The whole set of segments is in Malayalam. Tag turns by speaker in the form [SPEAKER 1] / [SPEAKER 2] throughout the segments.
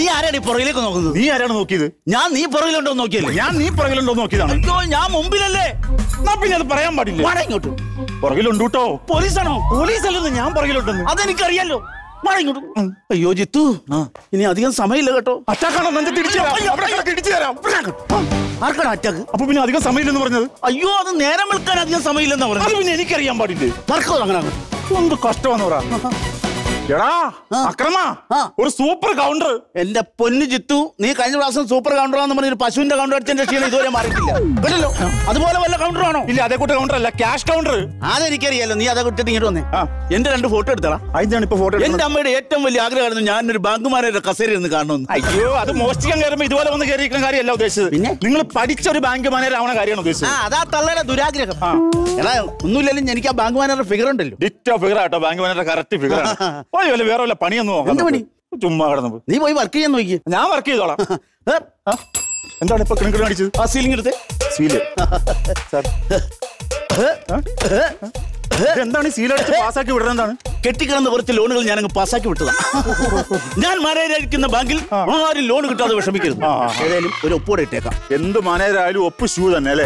[SPEAKER 1] നീ ആരാണ് ഈ പുറകിലേക്ക് നോക്കുന്നത്
[SPEAKER 2] നീ ആരാണ് നോക്കിയത്
[SPEAKER 1] ഞാൻ നീ പുറകിലുണ്ടോ എന്ന് നോക്കിയല്ലേ
[SPEAKER 2] ഞാൻ നീ പുറകിലുണ്ടോ നോക്കിയതാണ്
[SPEAKER 1] അയ്യോ ഞാൻ മുമ്പിലല്ലേ
[SPEAKER 2] എന്നാ പിന്നെ അത് പറയാൻ പാടില്ല
[SPEAKER 1] വാടാ ഇങ്ങോട്ട്
[SPEAKER 2] പുറകിലുണ്ട് കേട്ടോ
[SPEAKER 1] പോലീസാണോ
[SPEAKER 2] പോലീസ് അല്ലെന്ന് ഞാൻ പുറകിലുണ്ടെന്ന്
[SPEAKER 1] അതെനിക്കറിയാലോ വാടാ ഇങ്ങോട്ട് അയ്യോ ജിത്തു ഇനി അധികം സമയമില്ല കേട്ടോ
[SPEAKER 2] അറ്റാക്കാണോ നെഞ്ചത്ത് ഇടിച്ചു തരാം അവിടെ കിടക്ക് ഇടിച്ചു തരാം
[SPEAKER 1] ആർക്കാണ് അറ്റാക്ക്
[SPEAKER 2] അപ്പൊ പിന്നെ അധികം സമയമില്ലെന്ന് പറഞ്ഞത്
[SPEAKER 1] അയ്യോ അത് നേരം വിൽക്കാൻ അധികം സമയമില്ലെന്നാ
[SPEAKER 2] അത്
[SPEAKER 1] പറഞ്ഞത്
[SPEAKER 2] പിന്നെ എനിക്കറിയാൻ പാടില്ലേ
[SPEAKER 1] വർക്കോ അങ്ങനെ അങ്ങ്.
[SPEAKER 2] എന്ത് കഷ്ടമാന്ന് പറ എടാ അക്രമ
[SPEAKER 1] ആ.
[SPEAKER 2] ഒരു സൂപ്പർ കൗണ്ടർ
[SPEAKER 1] എന്റെ പൊന്നു ജിത്തു നീ കഴിഞ്ഞ പ്രാവശ്യം സൂപ്പർ കൗണ്ടറാന്ന് പറഞ്ഞ പശുവിന്റെ കൗണ്ടർ അടിച്ചതിന്റെ ക്ഷീണം ഇതുവരെ മാറിയിട്ടില്ല കേട്ടല്ലോ അതുപോലെ വല്ല കൗണ്ടറാണോ
[SPEAKER 2] ഇല്ല അതേ കൂട്ട കൗണ്ടർ അല്ല ക്യാഷ് കൗണ്ടർ
[SPEAKER 1] അതെനിക്കറിയാലോ നീ അതൊക്കെ ഇട്ടിട്ട് ഇങ്ങോട്ട് വന്നേ
[SPEAKER 2] ആ.
[SPEAKER 1] എന്റെ രണ്ട് ഫോട്ടോ എടുത്തടാ
[SPEAKER 2] അതിനാണ് ഇപ്പൊ ഫോട്ടോ
[SPEAKER 1] എന്റെ അമ്മയുടെ ഏറ്റവും വലിയ ആഗ്രഹമായിരുന്നു ഞാനൊരു ബാങ്ക് മാനേജർ കസേര ഇരുന്ന് കാണണമെന്ന്
[SPEAKER 2] അയ്യോ അത് മോഷ്ടിക്കാൻ കയറുമ്പോ ഇതുപോലെ വന്ന് കയറിയിരിക്കുന്ന കാര്യമല്ല ഉദ്ദേശിച്ചത്
[SPEAKER 1] പിന്നെ?
[SPEAKER 2] നിങ്ങൾ പഠിച്ച ഒരു ബാങ്ക് മാനേജർ ആവണ കാര്യമാണ്
[SPEAKER 1] ആ
[SPEAKER 2] ഉദ്ദേശിച്ചത്
[SPEAKER 1] അതാ തള്ളയുടെ ദുരാഗ്രഹം എടാ ഒന്നുമില്ലെങ്കിലും എനിക്ക് ആ ബാങ്ക് മാനേജർ ഫിഗർ ഉണ്ടല്ലോ
[SPEAKER 2] ഡിറ്റോ ഫിഗർ ആട്ടോ ബാങ്ക് മാനേജർ കറക്റ്റ് ഫിഗർ ആണ് ഓ വല്ല വേറെ വല്ല പണിയൊന്നും നോക്കാം
[SPEAKER 1] എന്ത് പണി?
[SPEAKER 2] നമുക്ക്. ചുമ്മാ കിടന്നു
[SPEAKER 1] നീ പോയി വർക്ക് ചെയ്യാൻ നോക്കി
[SPEAKER 2] ഞാൻ വർക്ക് ചെയ്തോളാം ആ? എന്താണ് ഇപ്പൊ കിണക്കിട്ട് കാണിച്ചത്
[SPEAKER 1] ആ സീലിംഗ് എടുത്ത്
[SPEAKER 2] സീല് സാർ എന്താണ് ഈ സീലടിച്ച് പാസ്സാക്കി വിടുന്നത് എന്താണ്
[SPEAKER 1] കെട്ടിക്കിടന്ന കുറച്ച് ലോണുകൾ ഞാൻ അങ്ങ് പാസ്സാക്കി വിട്ടതാ ഞാൻ മാനേജരായിരിക്കുന്ന ബാങ്കിൽ ആരും ലോൺ കിട്ടാതെ വിഷമിക്കരുത്
[SPEAKER 2] ആ, ആ.
[SPEAKER 1] ഏതായാലും ഒരു ഒപ്പോടെ ഇട്ടേക്കാം
[SPEAKER 2] എന്ത് മാനേജർ ആയാലും ഒപ്പ് ഷൂ തന്നെ അല്ലേ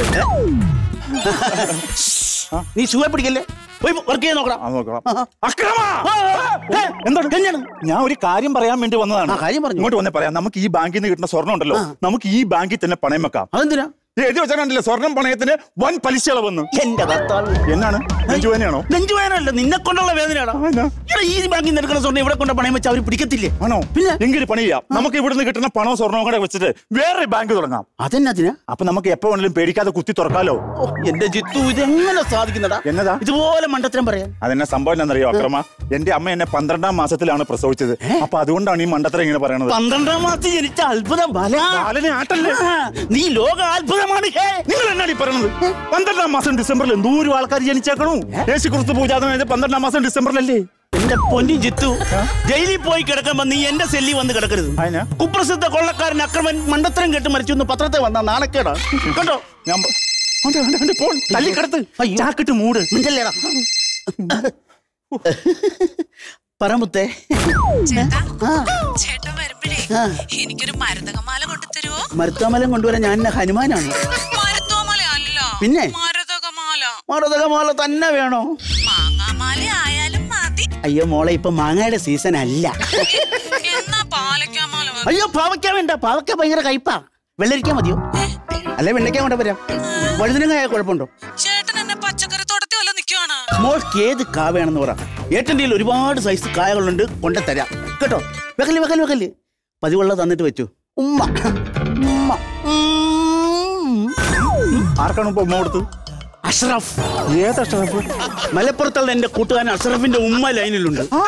[SPEAKER 1] നീ ഷൂയെ പിടിക്കല്ലേ പോയി വർക്ക് ചെയ്യാൻ നോക്കണം
[SPEAKER 2] ആ, നോക്കണം അക്രമ
[SPEAKER 1] ഏ,
[SPEAKER 2] എന്താണ്
[SPEAKER 1] തന്നെയാണ്
[SPEAKER 2] ഞാൻ ഒരു കാര്യം പറയാൻ വേണ്ടി വന്നതാണ്
[SPEAKER 1] ആ, കാര്യം പറഞ്ഞോ.
[SPEAKER 2] ഇങ്ങോട്ട് വന്നേ പറയാം നമുക്ക് ഈ ബാങ്കിൽ നിന്ന് കിട്ടുന്ന സ്വർണ്ണം ഉണ്ടല്ലോ നമുക്ക് ഈ ബാങ്കിൽ തന്നെ പണയം വെക്കാം
[SPEAKER 1] അതെന്തിനാ
[SPEAKER 2] ഇത് എഴുതി വെച്ചാൽ സ്വർണം പണയത്തിന് വൻ പലിശ ഇളവെന്ന്
[SPEAKER 1] എന്റെ ഭർത്താവ്
[SPEAKER 2] എന്നാണ് നെഞ്ചുവേനയാണോ
[SPEAKER 1] നെഞ്ചുവേനല്ല നിന്നെ കൊണ്ടുള്ള വേദനയാടാ
[SPEAKER 2] എന്നാ?
[SPEAKER 1] എടാ, ഈ ബാങ്കിൽ നിന്ന് എടുക്കുന്ന സ്വർണ്ണം ഇവിടെ കൊണ്ട് പണയം വെച്ച് അവർ പിടിക്കത്തില്ലേ
[SPEAKER 2] ആണോ
[SPEAKER 1] പിന്നെ?
[SPEAKER 2] എങ്കിൽ പണി ചെയ്യാം നമുക്ക് ഇവിടുന്ന് കിട്ടുന്ന പണവും സ്വർണവും കൂടെ വെച്ചിട്ട് വേറെ ബാങ്ക് തുടങ്ങാം
[SPEAKER 1] അതെന്നതിനാ
[SPEAKER 2] അപ്പൊ നമുക്ക് എപ്പോ വേണമെങ്കിലും പേടിക്കാതെ കുത്തി തുറക്കാലോ
[SPEAKER 1] ഓ, എന്റെ ജിത്തു ഇതെങ്ങനെ സാധിക്കുന്നടാ
[SPEAKER 2] എന്നതാ
[SPEAKER 1] ഇതുപോലെ മണ്ടത്തരം പറയാൻ
[SPEAKER 2] അതെന്നെ സംഭവം എന്താണെന്നറിയോ അക്രമ എന്റെ അമ്മ എന്നെ പന്ത്രണ്ടാം മാസത്തിലാണ് പ്രസവിച്ചത് അപ്പൊ അതുകൊണ്ടാണ് ഈ മണ്ടത്തരം ഇങ്ങനെ പറയണത്
[SPEAKER 1] പന്ത്രണ്ടാം മാസത്തിൽ ജനിച്ച അത്ഭുതം ബല
[SPEAKER 2] ബാലനെ ആട്ടല്ലേ
[SPEAKER 1] ആ, നീ ലോക അത്ഭുതമാണ് ഹേ
[SPEAKER 2] നിങ്ങൾ എന്നാണ് ഈ പറയുന്നത് പന്ത്രണ്ടാം മാസം ഡിസംബറിൽ എന്തോരം ആൾക്കാർ ജനിച്ചേക്കണു യേശു ക്രിസ്തു പൂജാതനായത് പന്ത്രണ്ടാം മാസം ഡിസംബറിലല്ലേ
[SPEAKER 1] എന്റെ പൊന്നി ജിത്തു ജയിലിൽ പോയി കിടക്കുമ്പോ നീ എന്റെ സെല്ലി വന്ന് കിടക്കരുത്
[SPEAKER 2] അതിനാ?
[SPEAKER 1] കുപ്രസിദ്ധ കൊള്ളക്കാരൻ അക്രമൻ മണ്ടത്തരം കേട്ട് മരിച്ചു എന്ന് പത്രത്തെ വന്ന നാണക്കേടാ കണ്ടോ
[SPEAKER 2] ഞാൻ പ- ഉണ്ട്, ഉണ്ട്, ഉണ്ട്, പോൺ. തല്ലിക്കിടത്ത്
[SPEAKER 1] അയ്യോ.
[SPEAKER 2] ചാക്കിട്ട് മൂട്
[SPEAKER 1] മിണ്ടല്ലേടാ പറമുത്തേ
[SPEAKER 3] ചേട്ടാ
[SPEAKER 1] ആ
[SPEAKER 3] ചേട്ടൻ വരുമ്പോഴേ
[SPEAKER 1] ആ.
[SPEAKER 3] എനിക്കൊരു മരതകമാല കൊണ്ടു തരുവോ
[SPEAKER 1] മരുത്താമലം കൊണ്ടുവരാൻ ഞാൻ എന്നെ ഹനുമാനാണ്
[SPEAKER 3] മരുത്തോമാല അല്ല
[SPEAKER 1] പിന്നെ?
[SPEAKER 3] മരതകമാല
[SPEAKER 1] മറുതകമാല തന്നെ വേണോ
[SPEAKER 3] മാങ്ങാമാല ആയാലും മതി
[SPEAKER 1] അയ്യോ മോളെ ഇപ്പൊ മാങ്ങയുടെ സീസൺ അല്ല
[SPEAKER 3] എന്നാ പാലക്കാമാല മതി.
[SPEAKER 1] അയ്യോ പാവയ്ക്ക വേണ്ട പാവയ്ക്ക ഭയങ്കര കയ്പാ വെള്ളരിക്കാൻ മതിയോ അല്ലെ വെള്ളരിക്കാൻ കൊണ്ട് വരാം വഴുതിനങ്ങായ കുഴപ്പമുണ്ടോ
[SPEAKER 3] ചേട്ടൻ എന്നെ പച്ചക്കറി തോട്ടത്തിൽ വല്ല നിൽക്കുവാണ്
[SPEAKER 1] മോൾക്ക് ഏത് കാ വേണമെന്ന് പറ ഏറ്റവും ഒരുപാട് സൈസ് കായകളുണ്ട് കൊണ്ടുതരാം കേട്ടോ വെക്കല് വെക്കല് വെക്കല് പതിവുള്ള തന്നിട്ട് വെച്ചു ഉമ്മ ഉമ്മ ഉം.
[SPEAKER 2] ആർക്കാണ് ഇപ്പൊ ഉമ്മ കൊടുത്ത്
[SPEAKER 1] അഷ്റഫ്
[SPEAKER 2] ഏത് അക്ഷരപ്പ്
[SPEAKER 1] മലപ്പുറത്തുള്ള എന്റെ കൂട്ടുകാരൻ അഷ്റഫിന്റെ ഉമ്മ ലൈനിലുണ്ട് ആ.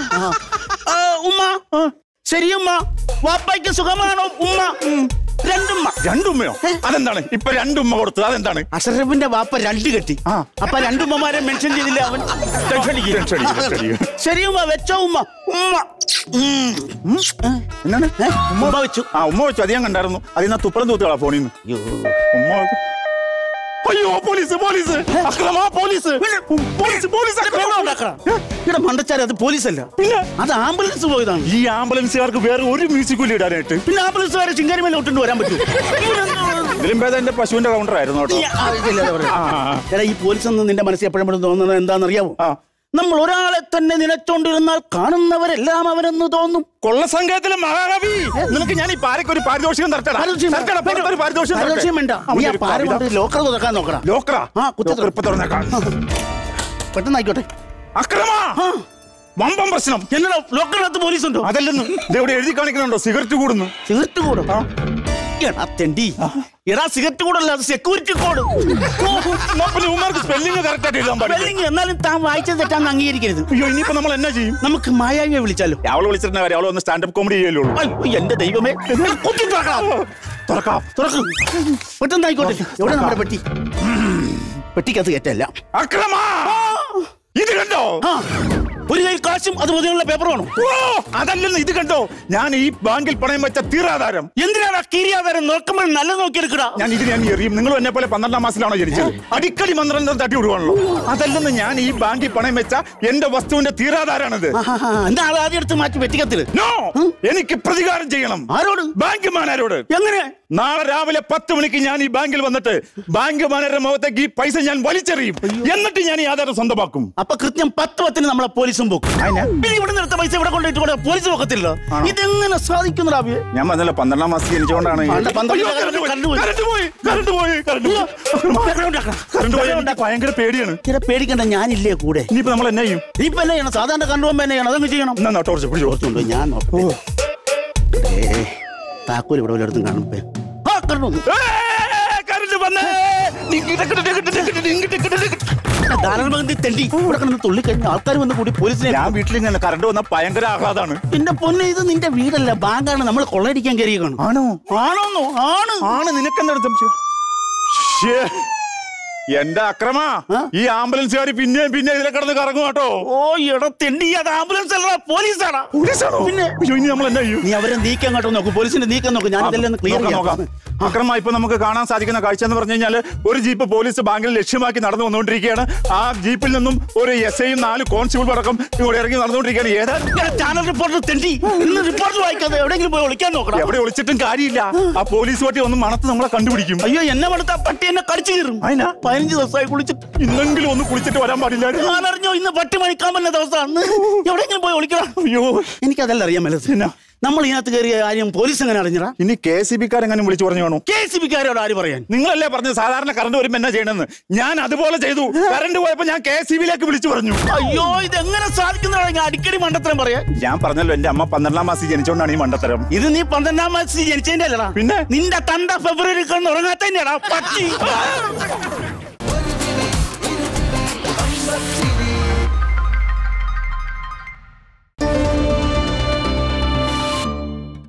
[SPEAKER 1] ആ, ഉമ്മ ശരി ഉമ്മ വാപ്പയ്ക്ക് സുഖമാണോ ഉമ്മ രണ്ടുമ്മ
[SPEAKER 2] രണ്ടുമ്മയോ അതെന്താണ് ഇപ്പൊ രണ്ടുമ്മ കൊടുത്തത് അതെന്താണ്
[SPEAKER 1] അഷറഫിന്റെ വാപ്പ രണ്ട് കെട്ടി
[SPEAKER 2] ആ.
[SPEAKER 1] അപ്പൊ രണ്ടുമ്മമാരെ മെൻഷൻ ചെയ്തില്ല അവൻ ടെൻഷൻ അടിക്കും.
[SPEAKER 2] ടെൻഷൻ അടിക്കും, ടെൻഷൻ അടിക്കും.
[SPEAKER 1] ശരി ഉമ്മ വെച്ചോ ഉമ്മ ഉമ്മ ഉം.
[SPEAKER 2] എന്താണ്
[SPEAKER 1] ഏ? ഉമ്മ വെച്ചു
[SPEAKER 2] ആ ഉമ്മ വെച്ചു അത് ഞാൻ കണ്ടായിരുന്നു അതിൽ നിന്ന് തുപ്പളം തൂത്തുകളാ ഫോണിൽ നിന്ന് ഉമ്മ വെച്ചു. അയ്യോ പോലീസ് പോലീസ് അക്രമ പോലീസ് പോലീസ് പോലീസ് അക്രമ.
[SPEAKER 1] ഇവിടെ മണ്ടച്ചാര അത് പോലീസല്ല
[SPEAKER 2] പിന്നെ
[SPEAKER 1] അത് ആംബുലൻസ് പോയതാണ്
[SPEAKER 2] ഈ ആംബുലൻസുകാർക്ക് വേറെ ഒരു മ്യൂസിക് കൂലി ഇടാനായിട്ട്
[SPEAKER 1] പിന്നെ ആംബുലൻസുകാരെ ചിങ്കാരിമേലെ ഒട്ടുണ്ട് വരാൻ പറ്റും
[SPEAKER 2] ഇതിലും ഭേദം എന്റെ പശുവിന്റെ കൗണ്ടർ ആയിരുന്നു കേട്ടോ ആ, ആ,
[SPEAKER 1] എടാ ഈ പോലീസ് എന്ന് നിന്റെ മനസ്സിൽ എപ്പോഴും തോന്നുന്നത് എന്താണെന്നറിയാവോ
[SPEAKER 2] ആ.
[SPEAKER 1] നമ്മൾ ഒരാളെ തന്നെ നിലച്ചോണ്ടിരുന്നാൽ കാണുന്നവരെല്ലാം അവനെന്ന് തോന്നും
[SPEAKER 2] കൊള്ളസംഘത്തിലെ മഹാകവി നിനക്ക് ഞാൻ ഈ പാരയ്ക്ക് ഒരു പാരിതോഷികം തരട്ടെടാ.
[SPEAKER 1] പാരിതോഷികം വേണ്ട.
[SPEAKER 2] തരട്ടെടാ, പുറത്തൊരു പാരിതോഷികം തരട്ടെ.
[SPEAKER 1] പാരിതോഷികം വേണ്ട.
[SPEAKER 2] അവന്റെ
[SPEAKER 1] നീ ആ
[SPEAKER 2] ഒരു
[SPEAKER 1] പാര
[SPEAKER 2] കവിത.
[SPEAKER 1] കൊണ്ട് ലോക്കർ തുറക്കാൻ നോക്കടാ
[SPEAKER 2] ലോക്കറാ
[SPEAKER 1] ആ, കുത്തി
[SPEAKER 2] ലോക്കർ ഇപ്പൊ തുറന്നേക്കാം
[SPEAKER 1] പെട്ടെന്ന് ആയിക്കോട്ടെ
[SPEAKER 2] അക്രമ
[SPEAKER 1] ആ
[SPEAKER 2] വമ്പം പ്രശ്നം
[SPEAKER 1] എന്നടാ ലോക്കറിനകത്ത് പോലീസ് ഉണ്ടോ
[SPEAKER 2] അതല്ലെന്ന് ഇതെവിടെ എഴുതി കാണിക്കുന്നുണ്ടോ സിഗരറ്റ് കൂടുന്നു
[SPEAKER 1] സിഗരറ്റ് കോഡ് എടാ തെണ്ടി എടാ സിഗരറ്റ് കോഡല്ല അത് സെക്യൂരിറ്റി കോഡ്
[SPEAKER 2] എന്നാ പിന്നെ ഇവന്മാർക്ക് സ്പെല്ലിംഗ് കറക്റ്റ് ആയിട്ട് എഴുതാൻ പാടില്ല
[SPEAKER 1] സ്പെല്ലിംഗ് എന്നാലും താൻ വായിച്ചത് തെറ്റാന്ന് അംഗീകരിക്കരുത്
[SPEAKER 2] അയ്യോ ഇനിയിപ്പോ നമ്മൾ എന്നാ ചെയ്യും
[SPEAKER 1] നമുക്ക് മായാവിയെ വിളിച്ചാലോ
[SPEAKER 2] അവള് വിളിച്ചിരുന്ന കാര്യം അവള് ഒന്ന് സ്റ്റാൻഡപ്പ് കോമഡി ചെയ്യല്ലോ
[SPEAKER 1] അയ്യോ, എന്റെ ദൈവമേ എടാ, കുത്തി തുറക്കണം
[SPEAKER 2] തുറക്കാം
[SPEAKER 1] തുറക്കും പെട്ടെന്ന് ആയിക്കോട്ടെ എവിടെ നമ്മുടെ പെട്ടി പെട്ടിക്കകത്ത് കയറ്റല്ല
[SPEAKER 2] അക്രമ ഇത് കണ്ടോ
[SPEAKER 1] ആ ഒരു കൈ കാശും അതുപോലെയുള്ള പേപ്പർ വേണം
[SPEAKER 2] ഓ അതല്ലെന്ന് ഇത് കണ്ടോ ഞാൻ ഈ ബാങ്കിൽ പണയം വെച്ച തീരാധാരം
[SPEAKER 1] എന്തിനാണ് കീരിയാധാരം നോക്കുമ്പോൾ നല്ല നോക്കിയെടുക്കടാ
[SPEAKER 2] ഞാൻ ഇതിനെ അങ്ങ് എറിയും നിങ്ങൾ എന്നെ പോലെ പന്ത്രണ്ടാം മാസത്തിലാണോ ജനിച്ചത് അടിക്കടി മന്ത്രം തട്ടി വിടുവാണല്ലോ അതല്ലെന്ന് ഞാൻ ഈ ബാങ്കിൽ പണയം വെച്ച എന്റെ വസ്തുവിന്റെ തീരാധാരാണിത്
[SPEAKER 1] എന്താ ആൾ ആദ്യം എടുത്ത് മാറ്റി വെറ്റിക്കത്തില്
[SPEAKER 2] നോ എനിക്ക് പ്രതികാരം ചെയ്യണം
[SPEAKER 1] ആരോട്
[SPEAKER 2] ബാങ്ക് മാനേരോട്
[SPEAKER 1] എങ്ങനെ
[SPEAKER 2] നാളെ രാവിലെ പത്ത് മണിക്ക് ഞാൻ ഈ ബാങ്കിൽ വന്നിട്ട് ബാങ്ക് മാനേജറുടെ മുഖത്തേക്ക് ഈ പൈസ ഞാൻ വലിച്ചെറിയും എന്നിട്ട് ഞാൻ ഈ ആധാരം സ്വന്തമാക്കും
[SPEAKER 1] അപ്പൊ കൃത്യം പത്ത് പത്തിന് നമ്മളെ പോലീസും പോക്കും
[SPEAKER 2] അതിനാ?
[SPEAKER 1] പിന്നെ ഇവിടെ നിർത്ത പൈസ ഇവിടെ കൊണ്ടിട്ട് കൂടെ പോലീസ് നോക്കത്തില്ലോ
[SPEAKER 2] ആണോ?
[SPEAKER 1] ഇതെങ്ങനെ സാധിക്കുന്നു റാബിയെ
[SPEAKER 2] ഞാൻ പറഞ്ഞല്ലോ പന്ത്രണ്ടാം മാസം ജനിച്ചുകൊണ്ടാണ് ഈ-
[SPEAKER 1] അല്ല, പന്ത്രണ്ട്
[SPEAKER 2] അയ്യോ, കറണ്ട് പോയി,
[SPEAKER 1] കറണ്ട് പോയി.
[SPEAKER 2] കറണ്ട് പോയി, കറണ്ട് പോയി, കറണ്ട് പോയി. കറണ്ട് പോയി, എനിക്ക് ഭയങ്കര പേടിയാണ്
[SPEAKER 1] ചില പേടിക്കണ്ട ഞാനില്ലേ കൂടെ
[SPEAKER 2] ഇനിയിപ്പോ നമ്മൾ എന്നാ ചെയ്യും
[SPEAKER 1] ഇനിയിപ്പോ എന്നാ ചെയ്യണം സാധാരണ കണ്ടുപോകുമ്പോ എന്നാ ചെയ്യണം അതങ്ങ് ചെയ്യണം
[SPEAKER 2] എന്നാ ടോർച്ച് പിടിച്ചോ
[SPEAKER 1] ഓർത്തുണ്ടോ ഞാൻ നോക്കട്ടെ. ഏ, താക്കോൽ ഇവിടെ വല്ലയിടത്തും കാണും ഇപ്പൊ. ആ, കറണ്ട് വന്നു.
[SPEAKER 2] കറണ്ട് വന്നേ ഡിങ്കിട്ട് ടിക്കിട്ട് ടിക്കിട്ട് ടിക്കിട്ട് ഡിങ്കിട്ട് ടിക്കിട്ട് ടിക്കിട്ട്.
[SPEAKER 1] ധാരാളം തെണ്ടി ഇവിടെ കിടന്ന് തുള്ളി കഴിഞ്ഞ ആൾക്കാർ വന്ന് കൂടി പോലീസിനെ
[SPEAKER 2] ഞാൻ വീട്ടിൽ ഇങ്ങനെ കറണ്ട് വന്ന ഭയങ്കര ആഹ്ലാദാണ്
[SPEAKER 1] എന്റെ പൊന്നെ ഇത് നിന്റെ വീടല്ല ബാങ്കാണ് നമ്മൾ കൊള്ളയടിക്കാൻ കയറിയേക്കാണ്
[SPEAKER 2] ആണോ
[SPEAKER 1] ആണോന്നോ ആണ്
[SPEAKER 2] ആണ് നിനക്കെന്താണ് സംശയം ശ്ശേ. എന്റെ അക്രമ
[SPEAKER 1] ആ?
[SPEAKER 2] ഈ ആംബുലൻസുകാർ പിന്നെയും പിന്നെ ഇതിലെ കിടന്ന് കറങ്ങും കേട്ടോ
[SPEAKER 1] ഓ എടാ തെണ്ടി അത് ആംബുലൻസ് അല്ല പോലീസാണ്
[SPEAKER 2] പോലീസാണോ
[SPEAKER 1] പിന്നെ?
[SPEAKER 2] അയ്യോ, ഇനി നമ്മൾ എന്നാ ചെയ്യും
[SPEAKER 1] നീ അവരെ നീക്കാൻ കേട്ടോ നോക്കും പോലീസിന്റെ നീക്കം നോക്കും ഞാൻ ഇതെല്ലാം ഒന്ന് ക്ലിയർ
[SPEAKER 2] നോക്കാം, നോക്കാം.
[SPEAKER 1] ചെയ്യാം
[SPEAKER 2] അക്രമ ഇപ്പൊ നമുക്ക് കാണാൻ സാധിക്കുന്ന കാഴ്ച എന്ന് പറഞ്ഞു കഴിഞ്ഞാൽ ഒരു ജീപ്പ് പോലീസ് ബാങ്കിൽ ലക്ഷ്യമാക്കി നടന്നു വന്നുകൊണ്ടിരിക്കുകയാണ് ആ ജീപ്പിൽ നിന്നും ഒരു എസ് ഐയും നാല് കോൺസ്റ്റബിൾ അടക്കം ഇവിടെ ഇറങ്ങി നടന്നുകൊണ്ടിരിക്കുകയാണ് ഏതാ
[SPEAKER 1] ചാനൽ റിപ്പോർട്ടർ തെണ്ടി ഇന്ന് റിപ്പോർട്ട് വായിക്കാതെ എവിടെയെങ്കിലും പോയി ഒളിക്കാൻ നോക്കണം
[SPEAKER 2] എവിടെ ഒളിച്ചിട്ടും കാര്യമില്ല ആ പോലീസ് പട്ടി ഒന്ന് മണത്ത് നമ്മളെ കണ്ടുപിടിക്കും
[SPEAKER 1] അയ്യോ എന്നെ പടുത്ത പട്ടി എന്നെ കടിച്ചു കീറും
[SPEAKER 2] അതിനാ?
[SPEAKER 1] പതിനഞ്ച് ദിവസമായി കുളിച്ചിട്ട്
[SPEAKER 2] ഇന്നെങ്കിലും ഒന്ന് കുളിച്ചിട്ട് വരാൻ പാടില്ല
[SPEAKER 1] ഞാനറിഞ്ഞോ ഇന്ന് പട്ടി മണിക്കാൻ പറ്റുന്ന ദിവസമാണ് എവിടെയെങ്കിലും പോയി ഒളിക്കണം
[SPEAKER 2] അയ്യോ
[SPEAKER 1] എനിക്കതല്ല അറിയാൻ മേലത്
[SPEAKER 2] എന്നാ?
[SPEAKER 1] നമ്മൾ ഇതിനകത്ത് കയറിയ കാര്യം പോലീസ് എങ്ങനെ അറിഞ്ഞടാ
[SPEAKER 2] ഇനി കെ സി ബിക്കാരെങ്ങനെ വിളിച്ചു പറഞ്ഞു കാണൂ
[SPEAKER 1] കെ സി ബിക്കാരോട് ആര് പറയാൻ
[SPEAKER 2] നിങ്ങളല്ലേ പറഞ്ഞത് സാധാരണ കറണ്ട് വരുമ്പോ എന്നാ ചെയ്യണമെന്ന് ഞാൻ അതുപോലെ ചെയ്തു കറണ്ട് പോയപ്പോ ഞാൻ കെ സി ബിയിലേക്ക് വിളിച്ചു പറഞ്ഞു
[SPEAKER 1] അയ്യോ ഇതെങ്ങനെ സാധിക്കുന്നതാണ് ഞാൻ അടിക്കടി മണ്ടത്തരം പറയാൻ
[SPEAKER 2] ഞാൻ പറഞ്ഞല്ലോ എന്റെ അമ്മ പന്ത്രണ്ടാം മാസം ജനിച്ചോണ്ടാണ് ഈ മണ്ടത്തരം
[SPEAKER 1] ഇത് നീ പന്ത്രണ്ടാം മാസത്തിൽ ജനിച്ചതിന്റെ അല്ലടാ
[SPEAKER 2] പിന്നെ?
[SPEAKER 1] നിന്റെ തണ്ട ഫെബ്രുവരി കിടന്ന് ഉറങ്ങാത്തതിന്റെടാ പട്ടി